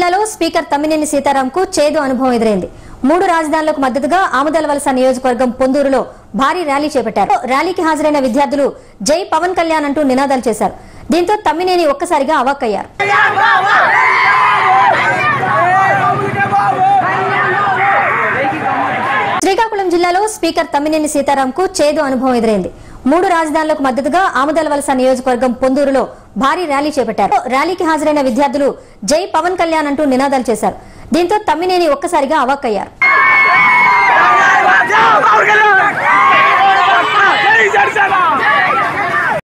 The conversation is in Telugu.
జిల్లాలో స్పీకర్ తమ్మినేని సీతారాంకు చేదు అనుభవం ఎదురైంది మూడు రాజధానులకు మద్దతుగా ఆముదాల వలస నియోజకవర్గం పొందూరులో భారీ ర్యాలీ చేపట్టారు ర్యాలీకి హాజరైన విద్యార్థులు జై పవన్ కళ్యాణ్ అంటూ నినాదాలు చేశారు దీంతో తమ్మినేని ఒక్కసారిగా అవాక్కయ్యారు శ్రీకాకుళం జిల్లాలో స్పీకర్ తమ్మినేని సీతారాంకు చేదు అనుభవం ఎదురైంది మూడు రాజధానులకు మద్దతుగా ఆముదాల వలస నియోజకవర్గం పొందూరులో భారీ ర్యాలీ చేపట్టారు ర్యాలీకి హాజరైన విద్యార్థులు జై పవన్ కళ్యాణ్ అంటూ నినాదాలు చేశారు దీంతో తమ్మినేని ఒక్కసారిగా అవాక్కయ్యారు